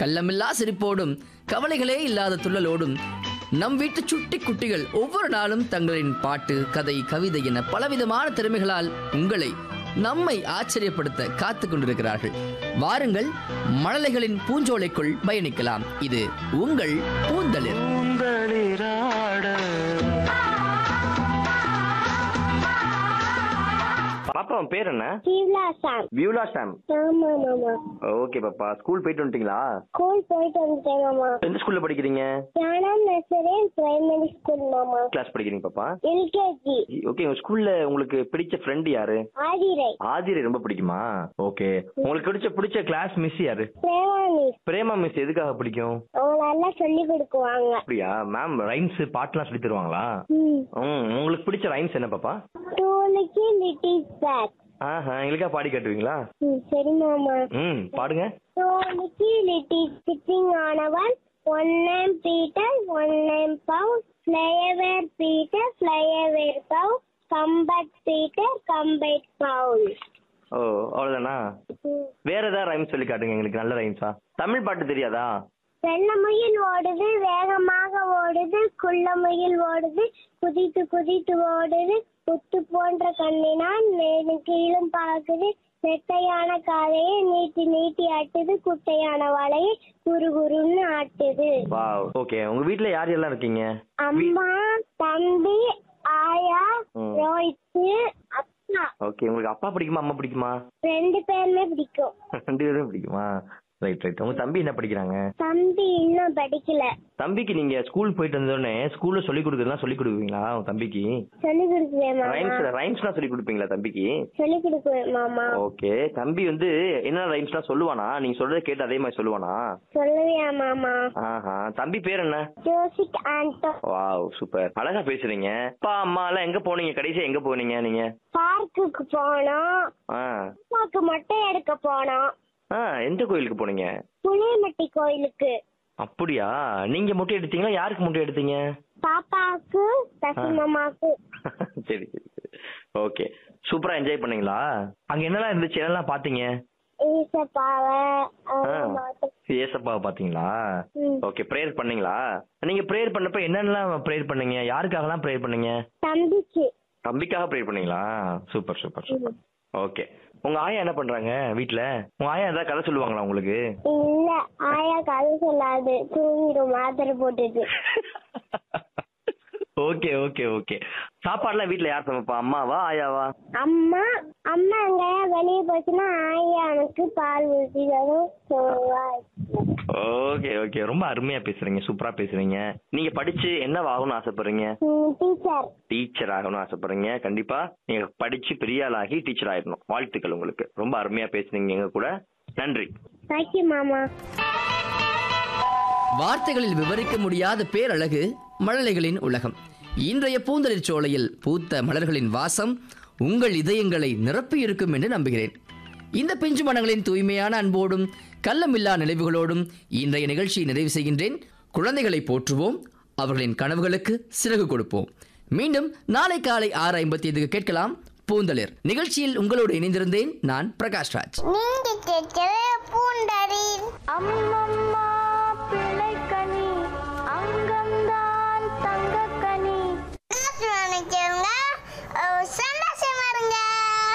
கள்ளமில்லா சிரிப்போடும் கவலைகளே இல்லாத துள்ளலோடும் நம் வீட்டு சுட்டி குட்டிகள் ஒவ்வொரு நாளும் தங்களின் பாட்டு கதை கவிதை என பலவிதமான திறமைகளால் உங்களை நம்மை ஆச்சரியப்படுத்த காத்து கொண்டிருக்கிறார்கள் வாருங்கள் மழலைகளின் பூஞ்சோலைக்குள் பயணிக்கலாம் இது உங்கள் பூந்தளிர் பாப்பா உன் பேர் என்ன கீவ்லா சாம் வியூலா சாம் ஆமா மாமா ஓகே பாப்பா ஸ்கூல் போயிட்டு வந்துட்டீங்களா ஸ்கூல் போயிட்டு வந்துட்டேன் மாமா எந்த ஸ்கூல்ல படிக்கிறீங்க ஞானம் நர்சரி பிரைமரி ஸ்கூல் மாமா கிளாஸ் படிக்கிறீங்க பாப்பா எல்கேஜி ஓகே உங்க ஸ்கூல்ல உங்களுக்கு பிடிச்ச ஃப்ரெண்ட் யாரு ஆதிரை ஆதிரை ரொம்ப பிடிக்குமா ஓகே உங்களுக்கு பிடிச்ச பிடிச்ச கிளாஸ் மிஸ் யாரு பிரேமானி பிரேமா மிஸ் எதுக்காக பிடிக்கும் அவங்க நல்லா சொல்லி கொடுக்குவாங்க அப்படியா மேம் ரைம்ஸ் பாட்டுலாம் சொல்லி தருவாங்களா ம் ம் உங்களுக்கு பிடிச்ச ரைம்ஸ் என்ன பாப்பா டூலுக்கு லிட்டில் பேக் ஆஹா எங்களுக்கா பாடி காட்டுவீங்களா ம் சரி மாமா ம் பாடுங்க டூலுக்கு little sitting on a wall one name Peter one name Paul fly away Peter fly away Paul come back Peter come back Paul ஓ அவ்வளவுதானா ம் வேற ஏதாவது ரைம்ஸ் சொல்லி காட்டுங்க எங்களுக்கு நல்ல ரைம்ஸா தமிழ் பாட்டு தெரியாதா வெள்ளமுயில் ஓடுது வேகமாக ஓடுது குள்ளமுயில் ஓடுது குதித்து குதித்து ஓடுது புத்து போன்ற கண்ணினால் மேலும் கீழும் பார்க்குது நெட்டையான காதையை நீட்டி நீட்டி ஆட்டுது குட்டையான வலையை குரு குருன்னு ஆட்டுது வா ஓகே உங்க வீட்ல யார் யாரெல்லாம் இருக்கீங்க அம்மா தம்பி ஆயா ம். ரோஹித்து அப்பா ஓகே உங்களுக்கு அப்பா பிடிக்குமா அம்மா பிடிக்குமா ரெண்டு பேருமே பிடிக்கும் ரெண்டு பேரும் பிடிக்குமா ரைட் ரைட் உங்க தம்பி என்ன படிக்கிறாங்க தம்பி இன்னும் படிக்கல தம்பிக்கு நீங்க ஸ்கூல் போயிட்டு வந்தோடனே ஸ்கூல்ல சொல்லி கொடுக்கறதுலாம் சொல்லி கொடுப்பீங்களா உங்க தம்பிக்கு சொல்லி கொடுக்குவேன் ரைம்ஸ் மாமா ரைம்ஸ்லாம் சொல்லி கொடுப்பீங்களா தம்பிக்கு சொல்லி கொடுக்குவேன் மாமா ஓகே தம்பி வந்து என்ன ரைம்ஸ்லாம் சொல்லுவானா நீங்க சொல்றதை கேட்டு அதே மாதிரி சொல்லுவானா சொல்லுவியா மாமா ஆஹா தம்பி பேர் என்ன ஜோசிக் ஆண்டோ வாவ் சூப்பர் அழகா பேசுறீங்க அப்பா அம்மா எல்லாம் எங்க போனீங்க கடைசியா எங்க போனீங்க நீங்க பார்க்குக்கு போனோம் ஆ அப்பாவுக்கு மொட்டை எடுக்க போனோம் ஆ எந்த கோயிலுக்கு போனீங்க புளியமட்டி கோயிலுக்கு அப்படியா நீங்க முட்டை எடுத்தீங்களா யாருக்கு முட்டை எடுத்தீங்க பாப்பாவுக்கு சசிமாமாக்கு சரி சரி சரி ஓகே சூப்பரா என்ஜாய் பண்ணீங்களா அங்க என்னெல்லாம் இருந்துச்சு என்னெல்லாம் பாத்தீங்க ஈசப்பாவை ஆ. அதெல்லாம் பார்த்தோம். ஏசப்பாவை பாத்தீங்களா ம். ஓகே ப்ரேயர் பண்ணீங்களா நீங்க ப்ரேயர் பண்ணப்ப என்னென்னலாம் ப்ரேயர் பண்ணீங்க யாருக்காகலாம் ப்ரேயர் பண்ணீங்க தம்பிக்கு தம்பிக்காக ப்ரேயர் பண்ணீங்களா சூப்பர் சூப்பர் சூப்பர் ஓகே உங்க ஆயா என்ன பண்றாங்க வீட்ல உங்க ஆயா ஏதாவது கதை சொல்லுவாங்களா உங்களுக்கு இல்ல ஆயா கதை சொல்லாது தூங்கிடும் மாத்திரை போட்டுட்டு ஓகே ஓகே ஓகே சாப்பாடுலாம் வீட்ல யார் சமைப்பா அம்மாவா ஆயாவா அம்மா அம்மா எங்கயா வெளியே போச்சுன்னா ஆயா எனக்கு பால் ஊற்றி தரும் சோவா ஓகே ஓகே ரொம்ப அருமையா பேசுறீங்க சூப்பரா பேசுறீங்க நீங்க படிச்சு என்ன ஆகணும்னு ஆசைப்படுறீங்க டீச்சர் டீச்சர் ஆகணும்னு ஆசைப்படுறீங்க கண்டிப்பா நீங்க படிச்சு பெரிய ஆளாகி டீச்சர் ஆயிடணும் வாழ்த்துக்கள் உங்களுக்கு ரொம்ப அருமையா பேசுனீங்க எங்க கூட நன்றி தேங்க்யூ மாமா வார்த்தைகளில் விவரிக்க முடியாத பேரழகு மழலைகளின் உலகம் இன்றைய பூந்தளிர் சோலையில் பூத்த மலர்களின் வாசம் உங்கள் இதயங்களை நிரப்பி இருக்கும் என்று நம்புகிறேன் இந்த பிஞ்சு மனங்களின் தூய்மையான அன்போடும் கள்ளமில்லா நினைவுகளோடும் இன்றைய நிகழ்ச்சியை நிறைவு செய்கின்றேன் குழந்தைகளை போற்றுவோம் அவர்களின் கனவுகளுக்கு சிறகு கொடுப்போம் மீண்டும் நாளை காலை ஆறு ஐம்பத்தி ஐந்துக்கு கேட்கலாம் பூந்தளிர் நிகழ்ச்சியில் உங்களோடு இணைந்திருந்தேன் நான் பிரகாஷ்ராஜ் நீங்க கேட்கவே பூண்டரின் அம்மம்மா பிள்ளைக்கனி அங்கம்தான் தங்கக்கனி